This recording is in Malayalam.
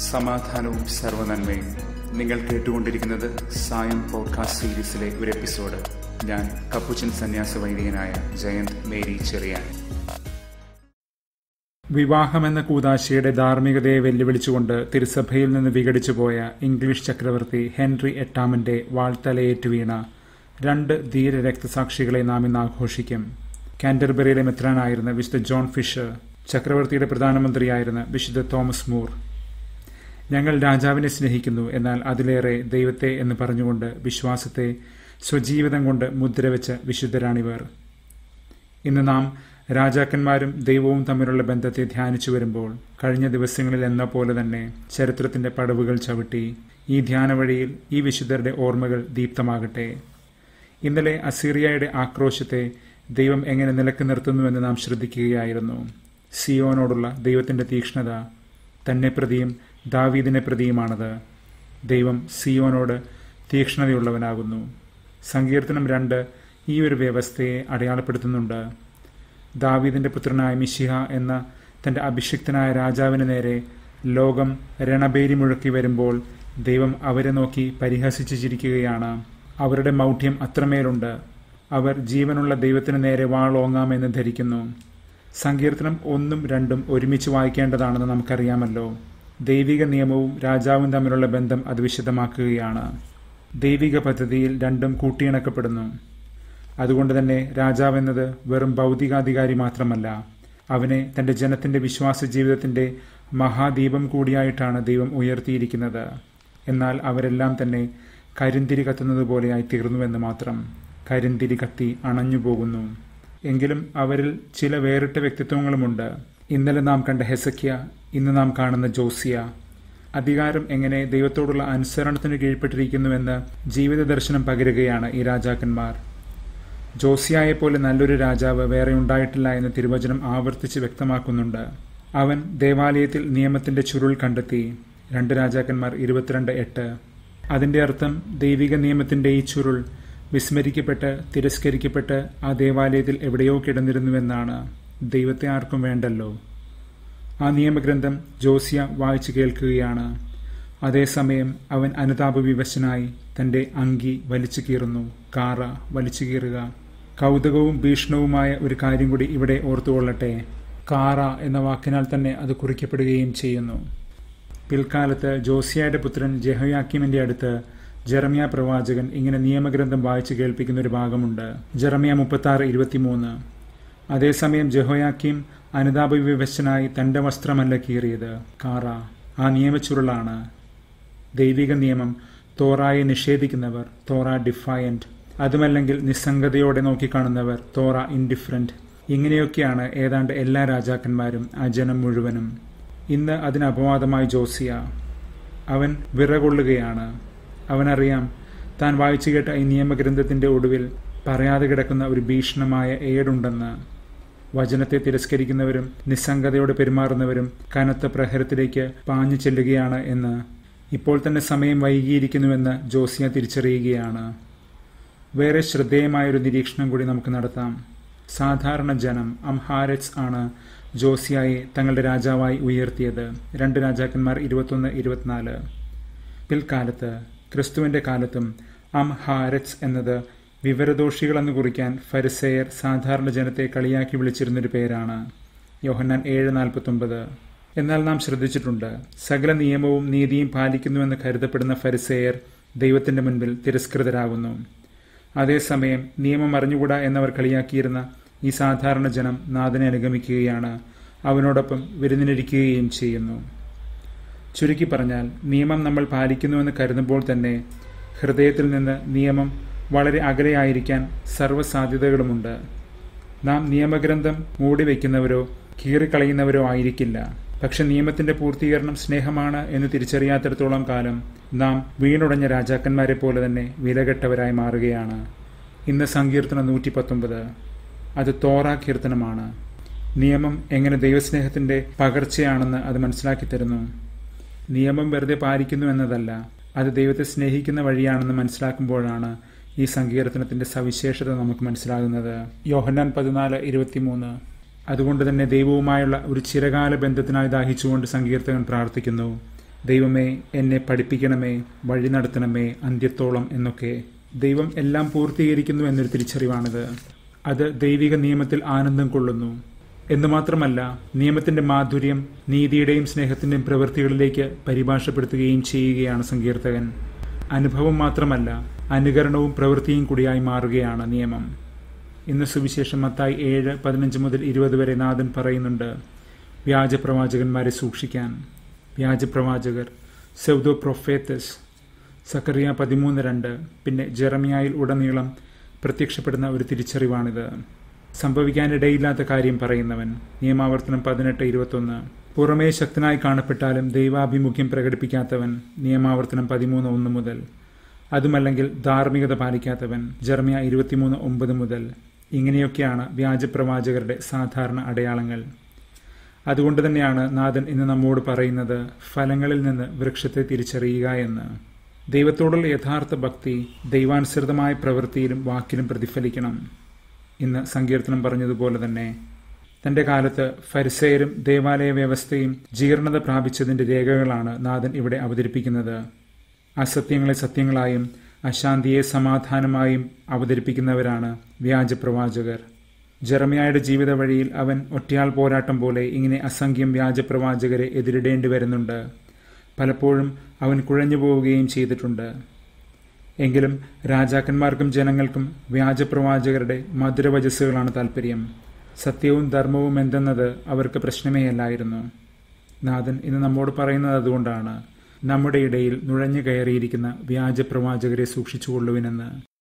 സമാധാനവും സർവനന്മയും നിങ്ങൾ കേട്ടുകൊണ്ടിരിക്കുന്നത് സായം പോഡ്കാസ്റ്റ് സീരീസിലെ ഒരു എപ്പിസോഡ് ഞാൻ കപ്പുച്ചൻ സന്യാസ വൈദികനായ ജയന്ത് മേരി ചെറിയാൻ വിവാഹമെന്ന കൂതാശയുടെ ധാർമ്മികതയെ വെല്ലുവിളിച്ചുകൊണ്ട് തിരുസഭയിൽ നിന്ന് വിഘടിച്ചു പോയ ഇംഗ്ലീഷ് ചക്രവർത്തി ഹെൻറി എട്ടാമന്റെ വാൾത്തലയേറ്റു വീണ രണ്ട് ധീര രക്തസാക്ഷികളെ നാം ഇന്ന് ആഘോഷിക്കും കാൻഡർബറിയിലെ മെത്രാനായിരുന്ന വിശുദ്ധ ജോൺ ഫിഷർ ചക്രവർത്തിയുടെ പ്രധാനമന്ത്രിയായിരുന്ന വിശുദ്ധ തോമസ് മൂർ ഞങ്ങൾ രാജാവിനെ സ്നേഹിക്കുന്നു എന്നാൽ അതിലേറെ ദൈവത്തെ എന്ന് പറഞ്ഞുകൊണ്ട് വിശ്വാസത്തെ സ്വജീവിതം കൊണ്ട് മുദ്രവെച്ച വിശുദ്ധരാണിവർ ഇന്ന് നാം രാജാക്കന്മാരും ദൈവവും തമ്മിലുള്ള ബന്ധത്തെ ധ്യാനിച്ചു വരുമ്പോൾ കഴിഞ്ഞ ദിവസങ്ങളിൽ എന്ന പോലെ തന്നെ ചരിത്രത്തിന്റെ പടവുകൾ ചവിട്ടി ഈ ധ്യാന വഴിയിൽ ഈ വിശുദ്ധരുടെ ഓർമ്മകൾ ദീപ്തമാകട്ടെ ഇന്നലെ അസീറിയയുടെ ആക്രോശത്തെ ദൈവം എങ്ങനെ നിലക്ക് നിർത്തുന്നുവെന്ന് നാം ശ്രദ്ധിക്കുകയായിരുന്നു സിയോനോടുള്ള ദൈവത്തിന്റെ തീക്ഷ്ണത തന്നെ പ്രതിയും ദാവീദിനെ പ്രതിയുമാണത് ദൈവം സിയോനോട് തീക്ഷ്ണതയുള്ളവനാകുന്നു സങ്കീർത്തനം രണ്ട് ഈ ഒരു വ്യവസ്ഥയെ അടയാളപ്പെടുത്തുന്നുണ്ട് ദാവീദിന്റെ പുത്രനായ മിശിഹ എന്ന തന്റെ അഭിഷിക്തനായ രാജാവിന് നേരെ ലോകം രണബേരി മുഴക്കി വരുമ്പോൾ ദൈവം അവരെ നോക്കി പരിഹസിച്ചു ചിരിക്കുകയാണ് അവരുടെ മൗഢ്യം അത്രമേലുണ്ട് അവർ ജീവനുള്ള ദൈവത്തിന് നേരെ വാളോങ്ങാമെന്ന് ധരിക്കുന്നു സങ്കീർത്തനം ഒന്നും രണ്ടും ഒരുമിച്ച് വായിക്കേണ്ടതാണെന്ന് നമുക്കറിയാമല്ലോ ദൈവിക നിയമവും രാജാവും തമ്മിലുള്ള ബന്ധം അത് വിശദമാക്കുകയാണ് ദൈവിക പദ്ധതിയിൽ രണ്ടും കൂട്ടിയിണക്കപ്പെടുന്നു അതുകൊണ്ട് തന്നെ രാജാവ് എന്നത് വെറും ഭൗതികാധികാരി മാത്രമല്ല അവനെ തന്റെ ജനത്തിന്റെ വിശ്വാസ ജീവിതത്തിന്റെ മഹാദീപം കൂടിയായിട്ടാണ് ദൈവം ഉയർത്തിയിരിക്കുന്നത് എന്നാൽ അവരെല്ലാം തന്നെ കരിന്തിരി കത്തുന്നത് പോലെയായി തീർന്നുവെന്ന് മാത്രം കരിന്തിരി കത്തി അണഞ്ഞു പോകുന്നു എങ്കിലും അവരിൽ ചില വേറിട്ട വ്യക്തിത്വങ്ങളുമുണ്ട് ഇന്നലെ നാം കണ്ട ഹെസക്കിയ ഇന്ന് നാം കാണുന്ന ജോസിയ അധികാരം എങ്ങനെ ദൈവത്തോടുള്ള അനുസരണത്തിന് കീഴ്പ്പെട്ടിരിക്കുന്നുവെന്ന് ജീവിത ദർശനം പകരുകയാണ് ഈ രാജാക്കന്മാർ ജോസിയായെ പോലെ നല്ലൊരു രാജാവ് വേറെ ഉണ്ടായിട്ടില്ല എന്ന് തിരുവചനം ആവർത്തിച്ച് വ്യക്തമാക്കുന്നുണ്ട് അവൻ ദേവാലയത്തിൽ നിയമത്തിന്റെ ചുരുൾ കണ്ടെത്തി രണ്ട് രാജാക്കന്മാർ ഇരുപത്തിരണ്ട് എട്ട് അതിന്റെ അർത്ഥം ദൈവിക നിയമത്തിന്റെ ഈ ചുരുൾ വിസ്മരിക്കപ്പെട്ട് തിരസ്കരിക്കപ്പെട്ട് ആ ദേവാലയത്തിൽ എവിടെയോ കിടന്നിരുന്നുവെന്നാണ് ദൈവത്തെ ആർക്കും വേണ്ടല്ലോ ആ നിയമഗ്രന്ഥം ജോസിയ വായിച്ചു കേൾക്കുകയാണ് അതേസമയം അവൻ അനുതാപവിവശനായി തന്റെ അങ്കി വലിച്ചു കീറുന്നു കാറ വലിച്ചു കീറുക കൗതുകവും ഭീഷണവുമായ ഒരു കാര്യം കൂടി ഇവിടെ ഓർത്തുകൊള്ളട്ടെ കാറ എന്ന വാക്കിനാൽ തന്നെ അത് കുറിക്കപ്പെടുകയും ചെയ്യുന്നു പിൽക്കാലത്ത് ജോസിയയുടെ പുത്രൻ ജെഹയാക്കിമിന്റെ അടുത്ത് ജെറമിയ പ്രവാചകൻ ഇങ്ങനെ നിയമഗ്രന്ഥം വായിച്ചു കേൾപ്പിക്കുന്ന ഒരു ഭാഗമുണ്ട് ജെറമിയ മുപ്പത്തി ആറ് ഇരുപത്തിമൂന്ന് അതേസമയം ജെഹോയാക്കിം അനുതാപവിവശനായി തന്റെ വസ്ത്രമല്ല കീറിയത് കാറ ആ നിയമച്ചുരുളാണ് ദൈവിക നിയമം തോറായെ നിഷേധിക്കുന്നവർ തോറ ഡിഫയന്റ് അതുമല്ലെങ്കിൽ നിസ്സംഗതയോടെ നോക്കിക്കാണുന്നവർ തോറ ഇൻഡിഫറന്റ് ഇങ്ങനെയൊക്കെയാണ് ഏതാണ്ട് എല്ലാ രാജാക്കന്മാരും ആ ജനം മുഴുവനും ഇന്ന് അതിന് അപവാദമായി ജോസിയ അവൻ വിറകൊള്ളുകയാണ് അവനറിയാം താൻ വായിച്ചു കേട്ട ഈ നിയമഗ്രന്ഥത്തിന്റെ ഒടുവിൽ പറയാതെ കിടക്കുന്ന ഒരു ഭീഷണമായ ഏടുണ്ടെന്ന് വചനത്തെ തിരസ്കരിക്കുന്നവരും നിസ്സംഗതയോടെ പെരുമാറുന്നവരും കനത്ത പ്രഹരത്തിലേക്ക് പാഞ്ഞു ചെല്ലുകയാണ് എന്ന് ഇപ്പോൾ തന്നെ സമയം വൈകിയിരിക്കുന്നുവെന്ന് ജോസിയ തിരിച്ചറിയുകയാണ് വേറെ ശ്രദ്ധേയമായൊരു നിരീക്ഷണം കൂടി നമുക്ക് നടത്താം സാധാരണ ജനം അംഹാരറ്റ്സ് ആണ് ജോസിയായി തങ്ങളുടെ രാജാവായി ഉയർത്തിയത് രണ്ട് രാജാക്കന്മാർ ഇരുപത്തൊന്ന് ഇരുപത്തിനാല് പിൽക്കാലത്ത് ക്രിസ്തുവിന്റെ കാലത്തും അംഹാരറ്റ്സ് എന്നത് വിവരദോഷികളെന്ന് കുറിക്കാൻ ഫരിസേയർ സാധാരണ ജനത്തെ കളിയാക്കി വിളിച്ചിരുന്നൊരു പേരാണ് യോഹന്നാൻ ഏഴ് നാൽപ്പത്തൊമ്പത് എന്നാൽ നാം ശ്രദ്ധിച്ചിട്ടുണ്ട് സകല നിയമവും നീതിയും പാലിക്കുന്നുവെന്ന് കരുതപ്പെടുന്ന ഫരിസേയർ ദൈവത്തിന്റെ മുൻപിൽ തിരസ്കൃതരാകുന്നു അതേസമയം നിയമം അറിഞ്ഞുകൂടാ എന്നവർ കളിയാക്കിയിരുന്ന ഈ സാധാരണ ജനം നാഥനെ അനുഗമിക്കുകയാണ് അവനോടൊപ്പം വിരുന്നിനിരിക്കുകയും ചെയ്യുന്നു ചുരുക്കി പറഞ്ഞാൽ നിയമം നമ്മൾ പാലിക്കുന്നുവെന്ന് കരുതുമ്പോൾ തന്നെ ഹൃദയത്തിൽ നിന്ന് നിയമം വളരെ അകലെയായിരിക്കാൻ സർവ്വസാധ്യതകളുമുണ്ട് നാം നിയമഗ്രന്ഥം മൂടിവെക്കുന്നവരോ കീറിക്കളയുന്നവരോ ആയിരിക്കില്ല പക്ഷെ നിയമത്തിന്റെ പൂർത്തീകരണം സ്നേഹമാണ് എന്ന് തിരിച്ചറിയാത്തിടത്തോളം കാലം നാം വീണുടഞ്ഞ രാജാക്കന്മാരെ പോലെ തന്നെ വിലകെട്ടവരായി മാറുകയാണ് ഇന്ന് സങ്കീർത്തനം നൂറ്റി പത്തൊമ്പത് അത് തോറ കീർത്തനമാണ് നിയമം എങ്ങനെ ദൈവസ്നേഹത്തിന്റെ പകർച്ചയാണെന്ന് അത് മനസ്സിലാക്കി തരുന്നു നിയമം വെറുതെ പാലിക്കുന്നു എന്നതല്ല അത് ദൈവത്തെ സ്നേഹിക്കുന്ന വഴിയാണെന്ന് മനസ്സിലാക്കുമ്പോഴാണ് ഈ സങ്കീർത്തനത്തിന്റെ സവിശേഷത നമുക്ക് മനസ്സിലാകുന്നത് യോഹന്നാൻ പതിനാല് ഇരുപത്തിമൂന്ന് അതുകൊണ്ട് തന്നെ ദൈവവുമായുള്ള ഒരു ചിരകാല ബന്ധത്തിനായി ദാഹിച്ചുകൊണ്ട് സങ്കീർത്തകൻ പ്രാർത്ഥിക്കുന്നു ദൈവമേ എന്നെ പഠിപ്പിക്കണമേ വഴി നടത്തണമേ അന്ത്യത്തോളം എന്നൊക്കെ ദൈവം എല്ലാം പൂർത്തീകരിക്കുന്നു എന്നൊരു തിരിച്ചറിവാണിത് അത് ദൈവിക നിയമത്തിൽ ആനന്ദം കൊള്ളുന്നു എന്ന് മാത്രമല്ല നിയമത്തിന്റെ മാധുര്യം നീതിയുടെയും സ്നേഹത്തിന്റെയും പ്രവൃത്തികളിലേക്ക് പരിഭാഷപ്പെടുത്തുകയും ചെയ്യുകയാണ് സങ്കീർത്തകൻ അനുഭവം മാത്രമല്ല അനുകരണവും പ്രവൃത്തിയും കൂടിയായി മാറുകയാണ് നിയമം ഇന്ന് സുവിശേഷം മത്തായി ഏഴ് പതിനഞ്ച് മുതൽ ഇരുപത് വരെ നാഥൻ പറയുന്നുണ്ട് വ്യാജപ്രവാചകന്മാരെ സൂക്ഷിക്കാൻ വ്യാജപ്രവാചകർ സെവ്ദോ പ്രൊഫേത്തസ് സക്കറിയ പതിമൂന്ന് രണ്ട് പിന്നെ ജെറമിയായിൽ ഉടനീളം പ്രത്യക്ഷപ്പെടുന്ന ഒരു തിരിച്ചറിവാണിത് സംഭവിക്കാനിടയില്ലാത്ത കാര്യം പറയുന്നവൻ നിയമാവർത്തനം പതിനെട്ട് ഇരുപത്തൊന്ന് പുറമേ ശക്തനായി കാണപ്പെട്ടാലും ദൈവാഭിമുഖ്യം പ്രകടിപ്പിക്കാത്തവൻ നിയമാവർത്തനം പതിമൂന്ന് ഒന്ന് മുതൽ അതുമല്ലെങ്കിൽ ധാർമ്മികത പാലിക്കാത്തവൻ ജർമിയ ഇരുപത്തിമൂന്ന് ഒമ്പത് മുതൽ ഇങ്ങനെയൊക്കെയാണ് വ്യാജപ്രവാചകരുടെ സാധാരണ അടയാളങ്ങൾ അതുകൊണ്ട് തന്നെയാണ് നാഥൻ ഇന്ന് നമ്മോട് പറയുന്നത് ഫലങ്ങളിൽ നിന്ന് വൃക്ഷത്തെ തിരിച്ചറിയുക എന്ന് ദൈവത്തോടുള്ള യഥാർത്ഥ ഭക്തി ദൈവാനുസൃതമായ പ്രവൃത്തിയിലും വാക്കിലും പ്രതിഫലിക്കണം ഇന്ന് സങ്കീർത്തനം പറഞ്ഞതുപോലെ തന്നെ തന്റെ കാലത്ത് ഫരിസയരും ദേവാലയ വ്യവസ്ഥയും ജീർണത പ്രാപിച്ചതിന്റെ രേഖകളാണ് നാഥൻ ഇവിടെ അവതരിപ്പിക്കുന്നത് അസത്യങ്ങളെ സത്യങ്ങളായും അശാന്തിയെ സമാധാനമായും അവതരിപ്പിക്കുന്നവരാണ് വ്യാജപ്രവാചകർ ജെറമിയായുടെ ജീവിത വഴിയിൽ അവൻ ഒറ്റയാൾ പോരാട്ടം പോലെ ഇങ്ങനെ അസംഖ്യം വ്യാജപ്രവാചകരെ എതിരിടേണ്ടി വരുന്നുണ്ട് പലപ്പോഴും അവൻ കുഴഞ്ഞു പോവുകയും ചെയ്തിട്ടുണ്ട് എങ്കിലും രാജാക്കന്മാർക്കും ജനങ്ങൾക്കും വ്യാജപ്രവാചകരുടെ മധുരവചസ്സുകളാണ് താല്പര്യം സത്യവും ധർമ്മവും എന്തെന്നത് അവർക്ക് പ്രശ്നമേ അല്ലായിരുന്നു നാഥൻ ഇന്ന് നമ്മോട് പറയുന്നത് അതുകൊണ്ടാണ് നമ്മുടെ ഇടയിൽ നുഴഞ്ഞു കയറിയിരിക്കുന്ന വ്യാജപ്രവാചകരെ സൂക്ഷിച്ചുകൊള്ളുവിനെന്ന്